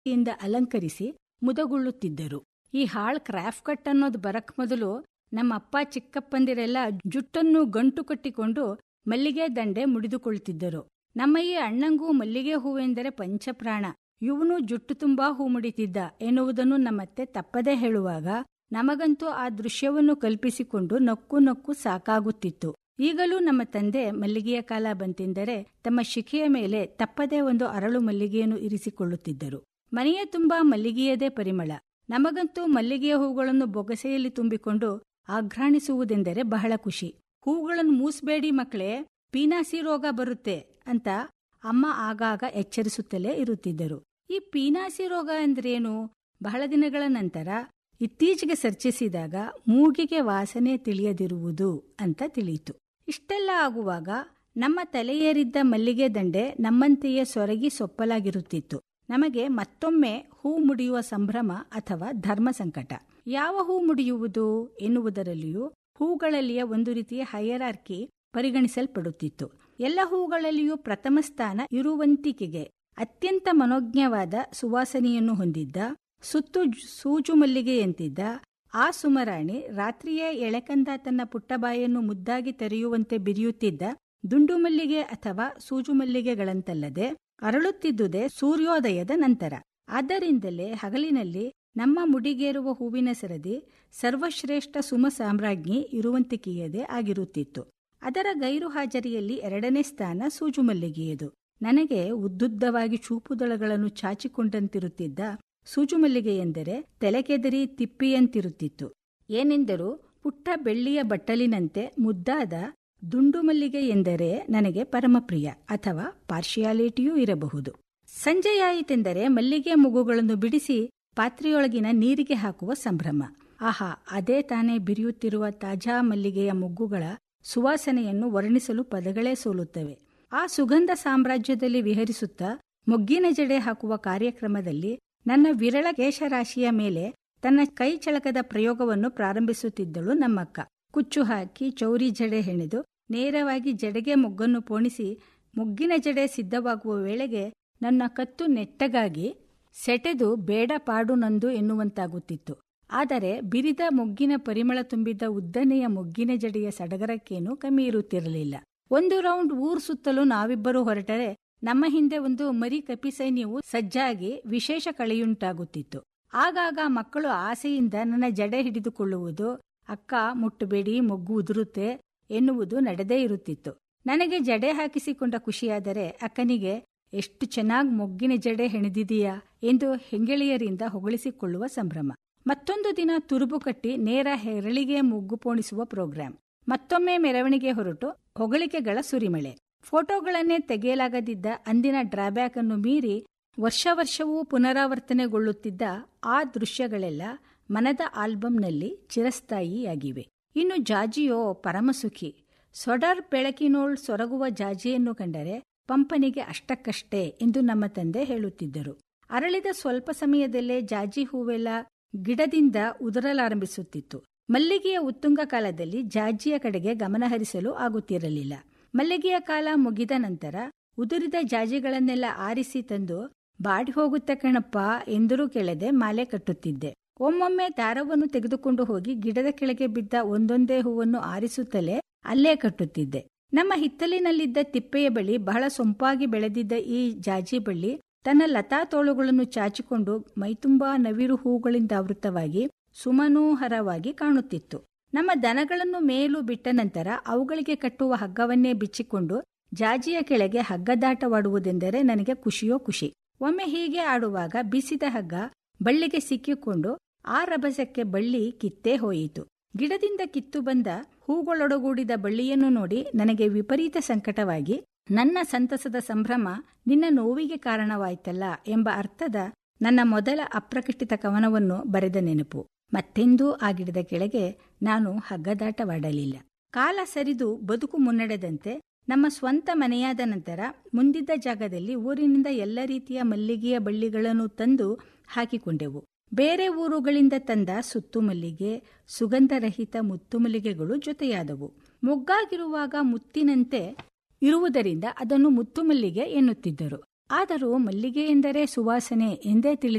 ಇಂದ ಅಲಂಕರಿಸಿ ಮುದಗೊಳ್ಳುತ್ತಿದ್ದರು ಈ ಹಾಳ್ ಕ್ರಾಫ್ಟ್ ಕಟ್ ಅನ್ನೋದು ಬರಕ್ ಮೊದಲು ನಮ್ಮ ಅಪ್ಪ ಚಿಕ್ಕಪ್ಪಂದಿರೆಲ್ಲ ಜುಟ್ಟನ್ನು ಗಂಟು ಕಟ್ಟಿಕೊಂಡು ಮಲ್ಲಿಗೆ ದಂಡೆ ಮುಡಿದುಕೊಳ್ತಿದ್ದರು ನಮ್ಮ ಈ ಅಣ್ಣಂಗೂ ಮಲ್ಲಿಗೆ ಹೂವೆಂದರೆ ಪಂಚಪ್ರಾಣ ಇವನು ಜುಟ್ಟು ತುಂಬಾ ಹೂ ಮುಡಿತಿದ್ದ ಎನ್ನುವುದನ್ನು ನಮ್ಮತ್ತೆ ತಪ್ಪದೇ ಹೇಳುವಾಗ ನಮಗಂತೂ ಆ ದೃಶ್ಯವನ್ನು ಕಲ್ಪಿಸಿಕೊಂಡು ನಕ್ಕು ನಕ್ಕು ಸಾಕಾಗುತ್ತಿತ್ತು ಈಗಲೂ ನಮ್ಮ ತಂದೆ ಮಲ್ಲಿಗೆಯ ಕಾಲ ಬಂತೆಂದರೆ ತಮ್ಮ ಶಿಖೆಯ ಮೇಲೆ ತಪ್ಪದೇ ಒಂದು ಅರಳು ಮಲ್ಲಿಗೆಯನ್ನು ಇರಿಸಿಕೊಳ್ಳುತ್ತಿದ್ದರು ಮನೆಯ ತುಂಬಾ ಮಲ್ಲಿಗೆಯದೇ ಪರಿಮಳ ನಮಗಂತೂ ಮಲ್ಲಿಗೆಯ ಹೂಗಳನ್ನು ಬೊಗಸೆಯಲ್ಲಿ ತುಂಬಿಕೊಂಡು ಆಘ್ರಾಣಿಸುವುದೆಂದರೆ ಬಹಳ ಖುಷಿ ಹೂಗಳನ್ನು ಮೂಸ್ಬೇಡಿ ಮಕ್ಕಳೇ ಪೀನಾಸಿ ರೋಗ ಬರುತ್ತೆ ಅಂತ ಅಮ್ಮ ಆಗಾಗ ಎಚ್ಚರಿಸುತ್ತಲೇ ಇರುತ್ತಿದ್ದರು ಈ ಪೀನಾಸಿ ರೋಗ ಅಂದ್ರೇನು ಬಹಳ ದಿನಗಳ ನಂತರ ಇತ್ತೀಚೆಗೆ ಚರ್ಚಿಸಿದಾಗ ಮೂಗಿಗೆ ವಾಸನೆ ತಿಳಿಯದಿರುವುದು ಅಂತ ತಿಳಿಯಿತು ಇಷ್ಟೆಲ್ಲ ಆಗುವಾಗ ನಮ್ಮ ತಲೆಯೇರಿದ್ದ ಮಲ್ಲಿಗೆ ದಂಡೆ ನಮ್ಮಂತೆಯೇ ಸೊರಗಿ ಸೊಪ್ಪಲಾಗಿರುತ್ತಿತ್ತು ನಮಗೆ ಮತ್ತೊಮ್ಮೆ ಹೂ ಮುಡಿಯುವ ಸಂಭ್ರಮ ಅಥವಾ ಧರ್ಮ ಸಂಕಟ ಯಾವ ಹೂ ಮುಡಿಯುವುದು ಎನ್ನುವುದರಲ್ಲಿಯೂ ಹೂಗಳಲ್ಲಿಯ ಒಂದು ರೀತಿಯ ಹೈಯರಾರ್ಕಿ ಪರಿಗಣಿಸಲ್ಪಡುತ್ತಿತ್ತು ಎಲ್ಲ ಹೂಗಳಲ್ಲಿಯೂ ಪ್ರಥಮ ಸ್ಥಾನ ಇರುವಂತಿಕೆಗೆ ಅತ್ಯಂತ ಮನೋಜ್ಞವಾದ ಸುವಾಸನೆಯನ್ನು ಹೊಂದಿದ್ದ ಸುತ್ತು ಸೂಜು ಮಲ್ಲಿಗೆಯಂತಿದ್ದ ಆ ಸುಮರಾಣಿ ರಾತ್ರಿಯ ಎಳೆಕಂದ ತನ್ನ ಪುಟ್ಟಬಾಯನ್ನು ಮುದ್ದಾಗಿ ತೆರೆಯುವಂತೆ ಬಿರಿಯುತ್ತಿದ್ದ ದುಂಡು ಮಲ್ಲಿಗೆ ಅಥವಾ ಸೂಜು ಮಲ್ಲಿಗೆಗಳಂತಲ್ಲದೆ ಅರಳುತ್ತಿದ್ದುದೇ ಸೂರ್ಯೋದಯದ ನಂತರ ಆದ್ದರಿಂದಲೇ ಹಗಲಿನಲ್ಲಿ ನಮ್ಮ ಮುಡಿಗೇರುವ ಹೂವಿನ ಸರದಿ ಸರ್ವಶ್ರೇಷ್ಠ ಸುಮ ಸಾಮ್ರಾಜ್ಞಿ ಇರುವಂತಿಕೆಯದೇ ಆಗಿರುತ್ತಿತ್ತು ಅದರ ಗೈರು ಹಾಜರಿಯಲ್ಲಿ ಎರಡನೇ ಸ್ಥಾನ ಸೂಜು ಮಲ್ಲಿಗೆಯದು ನನಗೆ ಉದ್ದುದ್ದವಾಗಿ ಚೂಪುದಳಗಳನ್ನು ಚಾಚಿಕೊಂಡಂತಿರುತ್ತಿದ್ದ ಸೂಜು ಮಲ್ಲಿಗೆ ಎಂದರೆ ತಲೆಕೆದರಿ ತಿಪ್ಪಿಯಂತಿರುತ್ತಿತ್ತು ಏನೆಂದರೂ ಪುಟ್ಟ ಬೆಳ್ಳಿಯ ಬಟ್ಟಲಿನಂತೆ ಮುದ್ದಾದ ದುಂಡು ಮಲ್ಲಿಗೆ ಎಂದರೆ ನನಗೆ ಪರಮಪ್ರಿಯ ಅಥವಾ ಪಾರ್ಶಿಯಾಲಿಟಿಯೂ ಇರಬಹುದು ಸಂಜೆಯಾಯಿತೆಂದರೆ ಮಲ್ಲಿಗೆ ಮುಗುಗಳನ್ನು ಬಿಡಿಸಿ ಪಾತ್ರೆಯೊಳಗಿನ ನೀರಿಗೆ ಹಾಕುವ ಸಂಭ್ರಮ ಆಹಾ ಅದೇ ತಾನೇ ಬಿರಿಯುತ್ತಿರುವ ತಾಜಾ ಮಲ್ಲಿಗೆಯ ಮುಗ್ಗುಗಳ ಸುವಾಸನೆಯನ್ನು ವರ್ಣಿಸಲು ಪದಗಳೇ ಸೋಲುತ್ತವೆ ಆ ಸುಗಂಧ ಸಾಮ್ರಾಜ್ಯದಲ್ಲಿ ವಿಹರಿಸುತ್ತಾ ಮೊಗ್ಗಿನ ಜಡೆ ಹಾಕುವ ಕಾರ್ಯಕ್ರಮದಲ್ಲಿ ನನ್ನ ವಿರಳ ಕೇಶರಾಶಿಯ ಮೇಲೆ ತನ್ನ ಕೈ ಚಳಕದ ಪ್ರಯೋಗವನ್ನು ಪ್ರಾರಂಭಿಸುತ್ತಿದ್ದಳು ನಮ್ಮಕ್ಕ ಕುಚ್ಚು ಹಾಕಿ ಚೌರಿ ಜಡೆ ಹೆಣೆದು ನೇರವಾಗಿ ಜಡೆಗೆ ಮೊಗ್ಗನ್ನು ಪೋಣಿಸಿ ಮೊಗ್ಗಿನ ಜಡೆ ಸಿದ್ಧವಾಗುವ ವೇಳೆಗೆ ನನ್ನ ಕತ್ತು ನೆಟ್ಟಗಾಗಿ ಸೆಟೆದು ಬೇಡ ಪಾಡು ನಂದು ಎನ್ನುವಂತಾಗುತ್ತಿತ್ತು ಆದರೆ ಬಿರಿದ ಮೊಗ್ಗಿನ ಪರಿಮಳ ತುಂಬಿದ್ದ ಉದ್ದನೆಯ ಮೊಗ್ಗಿನ ಜಡೆಯ ಸಡಗರಕ್ಕೇನೂ ಕಮ್ಮಿ ಇರುತ್ತಿರಲಿಲ್ಲ ಒಂದು ರೌಂಡ್ ಊರ್ ಸುತ್ತಲೂ ನಾವಿಬ್ಬರು ಹೊರಟರೆ ನಮ್ಮ ಹಿಂದೆ ಒಂದು ಮರಿ ಕಪಿಸೈನ್ಯವು ಸಜ್ಜಾಗಿ ವಿಶೇಷ ಕಳೆಯುಂಟಾಗುತ್ತಿತ್ತು ಆಗಾಗ ಮಕ್ಕಳು ಆಸೆಯಿಂದ ನನ್ನ ಜಡೆ ಹಿಡಿದುಕೊಳ್ಳುವುದು ಅಕ್ಕ ಮುಟ್ಟಬೇಡಿ ಮೊಗ್ಗು ಉದುರುತ್ತೆ ಎನ್ನುವುದು ನಡೆದೇ ಇರುತ್ತಿತ್ತು ನನಗೆ ಜಡೆ ಹಾಕಿಸಿಕೊಂಡ ಖುಷಿಯಾದರೆ ಅಕ್ಕನಿಗೆ ಎಷ್ಟು ಚೆನ್ನಾಗಿ ಮೊಗ್ಗಿನ ಜಡೆ ಹೆಣೆದಿದೀಯಾ ಎಂದು ಹೆಂಗೆಳೆಯರಿಂದ ಹೊಗಳಿಸಿಕೊಳ್ಳುವ ಸಂಭ್ರಮ ಮತ್ತೊಂದು ದಿನ ತುರುಬು ಕಟ್ಟಿ ನೇರ ಹೆರಳಿಗೆ ಮುಗ್ಗು ಪೋಣಿಸುವ ಪ್ರೋಗ್ರಾಂ ಮತ್ತೊಮ್ಮೆ ಮೆರವಣಿಗೆ ಹೊರಟು ಹೊಗಳಿಕೆಗಳ ಸುರಿಮಳೆ ಫೋಟೋಗಳನ್ನೇ ತೆಗೆಯಲಾಗದಿದ್ದ ಅಂದಿನ ಡ್ರಾಬ್ಯಾಕ್ ಅನ್ನು ಮೀರಿ ವರ್ಷ ವರ್ಷವೂ ಪುನರಾವರ್ತನೆಗೊಳ್ಳುತ್ತಿದ್ದ ಆ ದೃಶ್ಯಗಳೆಲ್ಲ ಮನದ ಆಲ್ಬಂನಲ್ಲಿ ಚಿರಸ್ಥಾಯಿಯಾಗಿವೆ ಇನ್ನು ಜಾಜಿಯೋ ಪರಮಸುಖಿ ಸೊಡರ್ ಬೆಳಕಿನೋಳ್ ಸೊರಗುವ ಜಾಜಿಯನ್ನು ಕಂಡರೆ ಪಂಪನಿಗೆ ಅಷ್ಟಕ್ಕಷ್ಟೇ ಎಂದು ನಮ್ಮ ತಂದೆ ಹೇಳುತ್ತಿದ್ದರು ಅರಳಿದ ಸ್ವಲ್ಪ ಸಮಯದಲ್ಲೇ ಜಾಜಿ ಹೂವೆಲ್ಲ ಗಿಡದಿಂದ ಉದುರಲಾರಂಭಿಸುತ್ತಿತ್ತು ಮಲ್ಲಿಗೆಯ ಉತ್ತುಂಗ ಕಾಲದಲ್ಲಿ ಜಾಜಿಯ ಕಡೆಗೆ ಗಮನಹರಿಸಲು ಆಗುತ್ತಿರಲಿಲ್ಲ ಮಲ್ಲಿಗೆಯ ಕಾಲ ಮುಗಿದ ನಂತರ ಉದುರಿದ ಜಾಜಿಗಳನ್ನೆಲ್ಲ ಆರಿಸಿ ತಂದು ಬಾಡಿ ಹೋಗುತ್ತೆ ಕಣಪ್ಪ ಎಂದರೂ ಕೆಳದೆ ಮಾಲೆ ಕಟ್ಟುತ್ತಿದ್ದೆ ಒಮ್ಮೊಮ್ಮೆ ದಾರವನ್ನು ತೆಗೆದುಕೊಂಡು ಹೋಗಿ ಗಿಡದ ಕೆಳಗೆ ಬಿದ್ದ ಒಂದೊಂದೇ ಹೂವನ್ನು ಆರಿಸುತ್ತಲೇ ಅಲ್ಲೇ ಕಟ್ಟುತ್ತಿದ್ದೆ ನಮ್ಮ ಹಿತ್ತಲಿನಲ್ಲಿದ್ದ ತಿಪ್ಪೆಯ ಬಳಿ ಬಹಳ ಸೊಂಪಾಗಿ ಬೆಳೆದಿದ್ದ ಈ ಜಾಜಿ ಬಳ್ಳಿ ತನ್ನ ಲತಾ ತೋಳುಗಳನ್ನು ಚಾಚಿಕೊಂಡು ಮೈತುಂಬಾ ನವಿರು ಹೂಗಳಿಂದ ಆವೃತವಾಗಿ ಸುಮನೋಹರವಾಗಿ ಕಾಣುತ್ತಿತ್ತು ನಮ್ಮ ದನಗಳನ್ನು ಮೇಲು ಬಿಟ್ಟ ನಂತರ ಅವುಗಳಿಗೆ ಕಟ್ಟುವ ಹಗ್ಗವನ್ನೇ ಬಿಚ್ಚಿಕೊಂಡು ಜಾಜಿಯ ಕೆಳಗೆ ಹಗ್ಗದಾಟವಾಡುವುದೆಂದರೆ ನನಗೆ ಖುಷಿಯೋ ಖುಷಿ ಒಮ್ಮೆ ಹೀಗೆ ಆಡುವಾಗ ಬಿಸಿದ ಹಗ್ಗ ಬಳ್ಳಿಗೆ ಸಿಕ್ಕಿಕೊಂಡು ಆ ರಭಸಕ್ಕೆ ಬಳ್ಳಿ ಕಿತ್ತೇ ಹೋಯಿತು ಗಿಡದಿಂದ ಕಿತ್ತು ಬಂದ ಹೂಗಳೊಡಗೂಡಿದ ಬಳ್ಳಿಯನ್ನು ನೋಡಿ ನನಗೆ ವಿಪರೀತ ಸಂಕಟವಾಗಿ ನನ್ನ ಸಂತಸದ ಸಂಭ್ರಮ ನಿನ್ನ ನೋವಿಗೆ ಕಾರಣವಾಯ್ತಲ್ಲ ಎಂಬ ಅರ್ಥದ ನನ್ನ ಮೊದಲ ಅಪ್ರಕಟಿತ ಕವನವನ್ನು ಬರೆದ ನೆನಪು ಮತ್ತೆಂದೂ ಆ ಗಿಡದ ಕೆಳಗೆ ನಾನು ಹಗ್ಗದಾಟವಾಡಲಿಲ್ಲ ಕಾಲ ಸರಿದು ಬದುಕು ಮುನ್ನಡೆದಂತೆ ನಮ್ಮ ಸ್ವಂತ ಮನೆಯಾದ ನಂತರ ಮುಂದಿದ್ದ ಜಾಗದಲ್ಲಿ ಊರಿನಿಂದ ಎಲ್ಲ ರೀತಿಯ ಮಲ್ಲಿಗೆಯ ಬಳ್ಳಿಗಳನ್ನು ತಂದು ಹಾಕಿಕೊಂಡೆವು ಬೇರೆ ಊರುಗಳಿಂದ ತಂದ ಸುತ್ತು ಮಲ್ಲಿಗೆ ಸುಗಂಧರಹಿತ ಮುತ್ತು ಮಲ್ಲಿಗೆಗಳು ಜೊತೆಯಾದವು ಮೊಗ್ಗಾಗಿರುವಾಗ ಮುತ್ತಿನಂತೆ ಇರುವುದರಿಂದ ಅದನ್ನು ಮುತ್ತು ಮಲ್ಲಿಗೆ ಎನ್ನುತ್ತಿದ್ದರು ಆದರೂ ಮಲ್ಲಿಗೆ ಎಂದರೆ ಸುವಾಸನೆ ಎಂದೇ ತಿಳಿದ